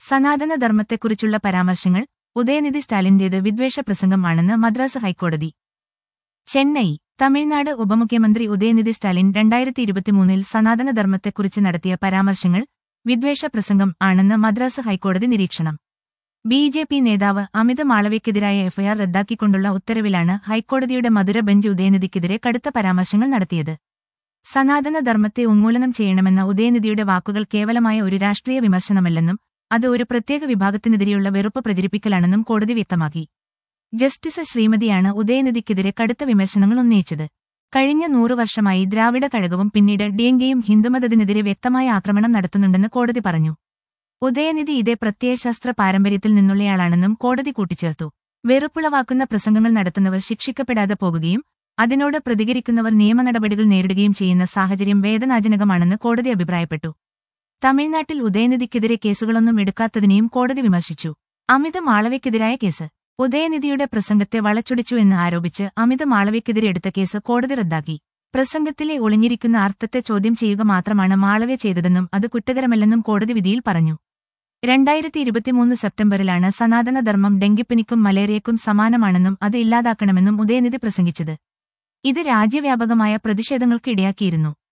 സനാതനധർമ്മത്തെക്കുറിച്ചുള്ള പരാമർശങ്ങൾ ഉദയനിധി സ്റ്റാലിന്റേത് വിദ്വേഷ പ്രസംഗം ആണെന്ന് മദ്രാസ് ഹൈക്കോടതി ചെന്നൈ തമിഴ്നാട് ഉപമുഖ്യമന്ത്രി ഉദയനിധി സ്റ്റാലിൻ രണ്ടായിരത്തി ഇരുപത്തിമൂന്നിൽ സനാതനധർമ്മത്തെക്കുറിച്ച് നടത്തിയ പരാമർശങ്ങൾ വിദ്വേഷ പ്രസംഗം ആണെന്ന് മദ്രാസ് ഹൈക്കോടതി നിരീക്ഷണം ബി ജെ പി നേതാവ് അമിത് മാളവ്യക്കെതിരായ എഫ്ഐആർ റദ്ദാക്കിക്കൊണ്ടുള്ള ഉത്തരവിലാണ് ഹൈക്കോടതിയുടെ മധുര ബെഞ്ച് ഉദയനിധിക്കെതിരെ കടുത്ത പരാമർശങ്ങൾ നടത്തിയത് സനാതനധർമ്മത്തെ ഉന്മൂലനം ചെയ്യണമെന്ന ഉദയനിധിയുടെ വാക്കുകൾ കേവലമായ ഒരു രാഷ്ട്രീയ വിമർശനമല്ലെന്നും അത് ഒരു പ്രത്യേക വിഭാഗത്തിനെതിരെയുള്ള വെറുപ്പ് പ്രചരിപ്പിക്കലാണെന്നും കോടതി വ്യക്തമാക്കി ജസ്റ്റിസ് ശ്രീമതിയാണ് ഉദയനിധിക്കെതിരെ കടുത്ത വിമർശനങ്ങൾ ഉന്നയിച്ചത് കഴിഞ്ഞ നൂറു വർഷമായി ദ്രാവിഡ കഴകവും പിന്നീട് ഡിഎൻകെയും ഹിന്ദുമതത്തിനെതിരെ വ്യക്തമായ ആക്രമണം നടത്തുന്നുണ്ടെന്ന് കോടതി പറഞ്ഞു ഉദയനിധി ഇതേ പ്രത്യയശാസ്ത്ര പാരമ്പര്യത്തിൽ നിന്നുള്ളയാളാണെന്നും കോടതി കൂട്ടിച്ചേർത്തു വെറുപ്പുളവാക്കുന്ന പ്രസംഗങ്ങൾ നടത്തുന്നവർ ശിക്ഷിക്കപ്പെടാതെ പോകുകയും അതിനോട് പ്രതികരിക്കുന്നവർ നിയമനടപടികൾ നേരിടുകയും ചെയ്യുന്ന സാഹചര്യം വേദനാജനകമാണെന്ന് കോടതി അഭിപ്രായപ്പെട്ടു തമിഴ്നാട്ടിൽ ഉദയനിധിക്കെതിരെ കേസുകളൊന്നും എടുക്കാത്തതിനെയും കോടതി വിമർശിച്ചു അമിത മാളവ്യക്കെതിരായ കേസ് ഉദയനിധിയുടെ പ്രസംഗത്തെ വളച്ചൊടിച്ചു എന്ന് ആരോപിച്ച് അമിത മാളവ്യക്കെതിരെ എടുത്ത കേസ് കോടതി റദ്ദാക്കി പ്രസംഗത്തിലെ ഒളിഞ്ഞിരിക്കുന്ന അർത്ഥത്തെ ചോദ്യം ചെയ്യുക മാത്രമാണ് മാളവ്യ ചെയ്തതെന്നും അത് കുറ്റകരമല്ലെന്നും കോടതി വിധിയിൽ പറഞ്ഞു രണ്ടായിരത്തി ഇരുപത്തിമൂന്ന് സെപ്റ്റംബറിലാണ് സനാതനധർമ്മം ഡെങ്കിപ്പനിക്കും മലേറിയക്കും സമാനമാണെന്നും അത് ഇല്ലാതാക്കണമെന്നും ഉദയനിധി പ്രസംഗിച്ചത് ഇത് രാജ്യവ്യാപകമായ പ്രതിഷേധങ്ങൾക്ക് ഇടയാക്കിയിരുന്നു